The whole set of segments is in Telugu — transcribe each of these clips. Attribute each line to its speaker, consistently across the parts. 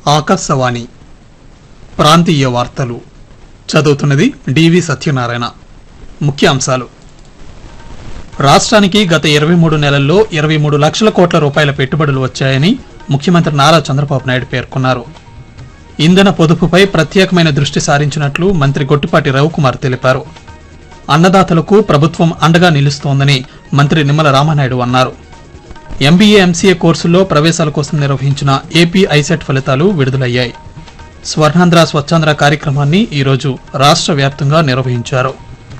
Speaker 1: ఆకాశవాణి ప్రాంతీయ వార్తలు చదువుతున్నది డివి సత్యనారాయణ ముఖ్యాంశాలు రాష్ట్రానికి గత ఇరవై మూడు నెలల్లో ఇరవై మూడు లక్షల కోట్ల రూపాయల పెట్టుబడులు వచ్చాయని ముఖ్యమంత్రి నారా చంద్రబాబు నాయుడు పేర్కొన్నారు ఇంధన పొదుపుపై ప్రత్యేకమైన దృష్టి సారించినట్లు మంత్రి గొట్టిపాటి రవికుమార్ తెలిపారు అన్నదాతలకు ప్రభుత్వం అండగా నిలుస్తోందని మంత్రి నిమ్మల రామానాయుడు అన్నారు ఎంబీఏ ఎంసీఏ కోర్సుల్లో ప్రవేశాల కోసం నిర్వహించిన ఏపీ ఐసెట్ ఫలితాలు విడుదలయ్యాయి స్వర్ణాంధ్ర స్వచ్ఛాంధ్ర కార్యక్రమాన్ని ఈరోజు రాష్ట్ర వ్యాప్తంగా నిర్వహించారు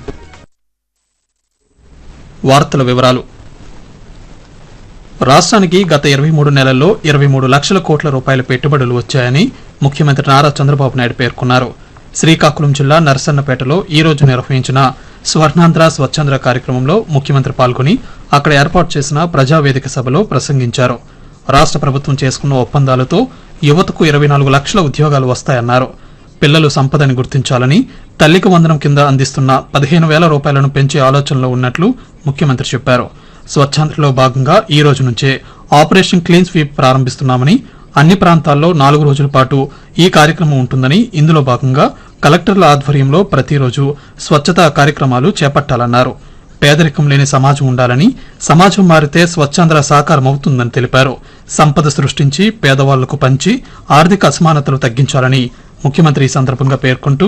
Speaker 1: వార్తల వివరాలు రాష్ట్రానికి గత ఇరవై మూడు నెలల్లో ఇరవై మూడు లక్షల కోట్ల రూపాయల పెట్టుబడులు వచ్చాయని ముఖ్యమంత్రి నారా చంద్రబాబు నాయుడు పేర్కొన్నారు శ్రీకాకుళం జిల్లా నరసన్నపేటలో ఈ రోజు నిర్వహించిన స్వర్ణాంధ్ర స్వచ్ఛాంధ్ర కార్యక్రమంలో ముఖ్యమంత్రి పాల్గొని అక్కడ ఏర్పాటు చేసిన ప్రజావేదిక సభలో ప్రసంగించారు రాష్ట్ర ప్రభుత్వం చేసుకున్న ఒప్పందాలతో యువతకు ఇరవై నాలుగు లక్షల ఉద్యోగాలు వస్తాయన్నారు పిల్లలు సంపదని గుర్తించాలని తల్లికి వందనం కింద అందిస్తున్న పదిహేను వేల రూపాయలను పెంచే ఆలోచనలో ఉన్నట్లు ముఖ్యమంత్రి చెప్పారు స్వచ్ఛాంధ్రలో భాగంగా ఈ రోజు నుంచే ఆపరేషన్ క్లీన్ స్వీప్ ప్రారంభిస్తున్నామని అన్ని ప్రాంతాల్లో నాలుగు రోజుల పాటు ఈ కార్యక్రమం ఉంటుందని ఇందులో భాగంగా కలెక్టర్ల ఆధ్వర్యంలో ప్రతిరోజు స్వచ్ఛతా కార్యక్రమాలు చేపట్టాలన్నారు పేదరికం లేని సమాజం ఉండాలని సమాజం మారితే స్వచ్ఛాంధ్ర సాకారం అవుతుందని తెలిపారు సంపద సృష్టించి పేదవాళ్లకు పంచి ఆర్థిక అసమానతలు తగ్గించాలని ముఖ్యమంత్రి ఈ సందర్భంగా పేర్కొంటూ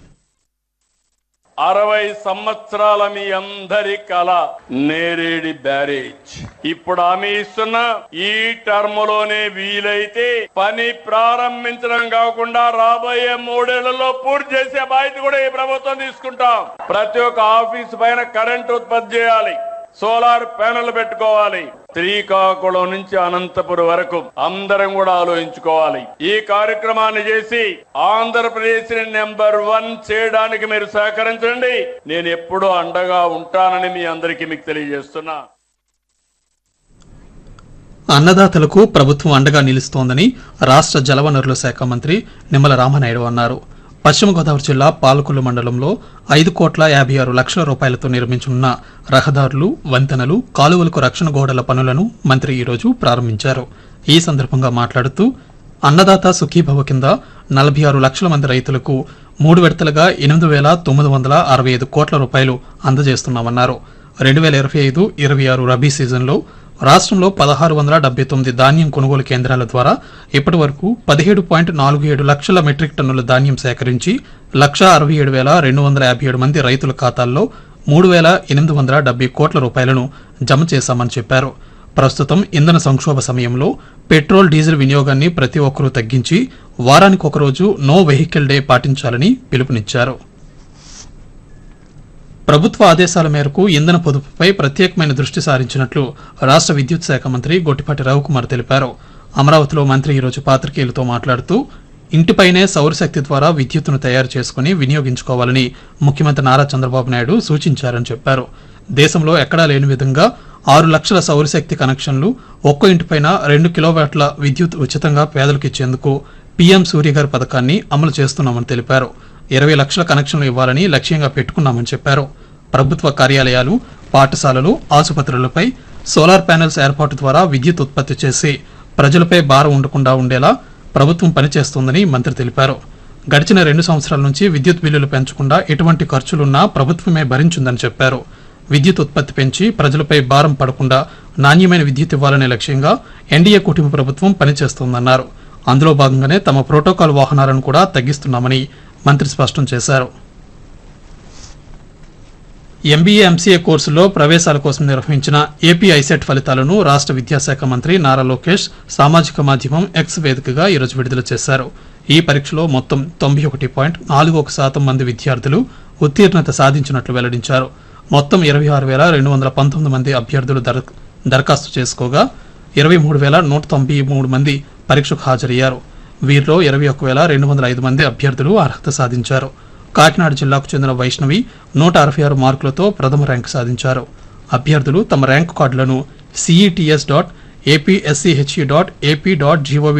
Speaker 2: అరవై సంవత్సరాల మీ అందరి కళ నేరేడి బ్యారేజ్ ఇప్పుడు హామీ ఇస్తున్న ఈ టర్మ్ లోనే వీలైతే పని ప్రారంభించడం కాకుండా రాబోయే మూడేళ్లలో పూర్తి చేసే బాధ్యత కూడా ఈ ప్రభుత్వం తీసుకుంటాం ప్రతి ఒక్క ఆఫీస్ పైన కరెంట్ ఉత్పత్తి చేయాలి సోలార్ ప్యానెల్ పెట్టుకోవాలి శ్రీకాకుళం నుంచి అనంతపురం వరకు అందరం కూడా ఆలోచించుకోవాలి ఈ కార్యక్రమాన్ని చేసి ఆంధ్రప్రదేశ్ ని నెంబర్ వన్ చేయడానికి మీరు సహకరించండి నేను ఎప్పుడూ అండగా ఉంటానని మీ అందరికీ మీకు తెలియజేస్తున్నా
Speaker 1: అన్నదాతలకు ప్రభుత్వం అండగా నిలుస్తోందని రాష్ట్ర జలవనరుల శాఖ మంత్రి నిమ్మల రామనాయుడు అన్నారు పశ్చిమ గోదావరి జిల్లా పాలకొల్లు మండలంలో ఐదు కోట్ల యాభై ఆరు లక్షల రూపాయలతో నిర్మించనున్న రహదారులు వంతెనలు కాలువలకు రక్షణ గోడల పనులను మంత్రి ఈరోజు ప్రారంభించారు ఈ సందర్భంగా మాట్లాడుతూ అన్నదాత సుఖీభవ కింద నలభై ఆరు లక్షల మంది రైతులకు మూడు విడతలుగా ఎనిమిది వేల తొమ్మిది వందల అరవై ఐదు కోట్ల రూపాయలు అందజేస్తున్నామన్నారు రెండు వేల ఇరవై ఐదు ఇరవై ఆరు రబీ సీజన్లో రాష్ట్రంలో పదహారు వందల డెబ్బై తొమ్మిది ధాన్యం కొనుగోలు కేంద్రాల ద్వారా ఇప్పటి వరకు పదిహేడు పాయింట్ నాలుగు ఏడు లక్షల మెట్రిక్ టన్నుల ధాన్యం సేకరించి లక్ష అరవై ఏడు వేల రెండు వందల యాభై ఏడు మంది రైతుల ఖాతాల్లో మూడు వేల ఎనిమిది వందల డెబ్బై కోట్ల రూపాయలను జమ చేశామని చెప్పారు ప్రస్తుతం ఇంధన సంక్షోభ సమయంలో పెట్రోల్ డీజిల్ వినియోగాన్ని ప్రతి ఒక్కరూ తగ్గించి వారానికి ఒకరోజు నో వెహికల్ డే పాటించాలని పిలుపునిచ్చారు ప్రభుత్వ ఆదేశాల మేరకు ఇంధన పొదుపుపై ప్రత్యేకమైన దృష్టి సారించినట్లు రాష్ట్ర విద్యుత్ శాఖ మంత్రి గొట్టిపాటి రవికుమార్ తెలిపారు అమరావతిలో మంత్రి ఈరోజు పాత్రికేయులతో మాట్లాడుతూ ఇంటిపైనే సౌరశక్తి ద్వారా విద్యుత్తును తయారు చేసుకుని వినియోగించుకోవాలని ముఖ్యమంత్రి నారా చంద్రబాబు నాయుడు సూచించారని చెప్పారు దేశంలో ఎక్కడా లేని విధంగా ఆరు లక్షల సౌరశక్తి కనెక్షన్లు ఒక్కో ఇంటిపైన రెండు కిలోవాట్ల విద్యుత్ ఉచితంగా పేదలకు ఇచ్చేందుకు పీఎం సూర్యగారి పథకాన్ని అమలు చేస్తున్నామని తెలిపారు ఇరవై లక్షల కనెక్షన్లు ఇవ్వాలని లక్ష్యంగా పెట్టుకున్నామని చెప్పారు ప్రభుత్వ కార్యాలయాలు పాఠశాలలు ఆసుపత్రులపై సోలార్ ప్యానెల్స్ ఏర్పాటు ద్వారా విద్యుత్ ఉత్పత్తి చేసి ప్రజలపై భారం ఉండకుండా ఉండేలా ప్రభుత్వం పనిచేస్తోందని మంత్రి తెలిపారు గడిచిన రెండు సంవత్సరాల నుంచి విద్యుత్ బిల్లులు పెంచకుండా ఎటువంటి ఖర్చులున్నా ప్రభుత్వమే భరించిందని చెప్పారు విద్యుత్ ఉత్పత్తి పెంచి ప్రజలపై భారం పడకుండా నాణ్యమైన విద్యుత్ ఇవ్వాలనే లక్ష్యంగా ఎన్డీఏ కుటుంబ ప్రభుత్వం పనిచేస్తోందన్నారు అందులో భాగంగానే తమ ప్రోటోకాల్ వాహనాలను కూడా తగ్గిస్తున్నామని మంత్రి స్పష్టం చేశారు ఎంబీఏ ఎంసీఏ కోర్సులో ప్రవేశాల కోసం నిర్వహించిన ఏపీ ఐసెట్ ఫలితాలను రాష్ట్ర విద్యాశాఖ మంత్రి నారా లోకేష్ సామాజిక మాధ్యమం ఎక్స్ వేదికగా ఈరోజు విడుదల చేశారు ఈ పరీక్షలో మొత్తం తొంభై ఒకటి పాయింట్ నాలుగు ఒక శాతం మంది విద్యార్థులు ఉత్తీర్ణత సాధించినట్లు వెల్లడించారు మొత్తం ఇరవై ఆరు వేల రెండు వందల పంతొమ్మిది మంది అభ్యర్థులు దర దరఖాస్తు చేసుకోగా ఇరవై మూడు వేల నూట తొంభై మూడు మంది పరీక్షకు హాజరయ్యారు వీరిలో ఇరవై ఒక్క వేల రెండు వందల ఐదు మంది అభ్యర్థులు అర్హత సాధించారు కాకినాడ జిల్లాకు చెందిన వైష్ణవి నూట అరవై ఆరు మార్కులతో ప్రథమ ర్యాంకు సాధించారు అభ్యర్థులు తమ ర్యాంకు కార్డులను CETS dot APSCHE dot AP dot GOV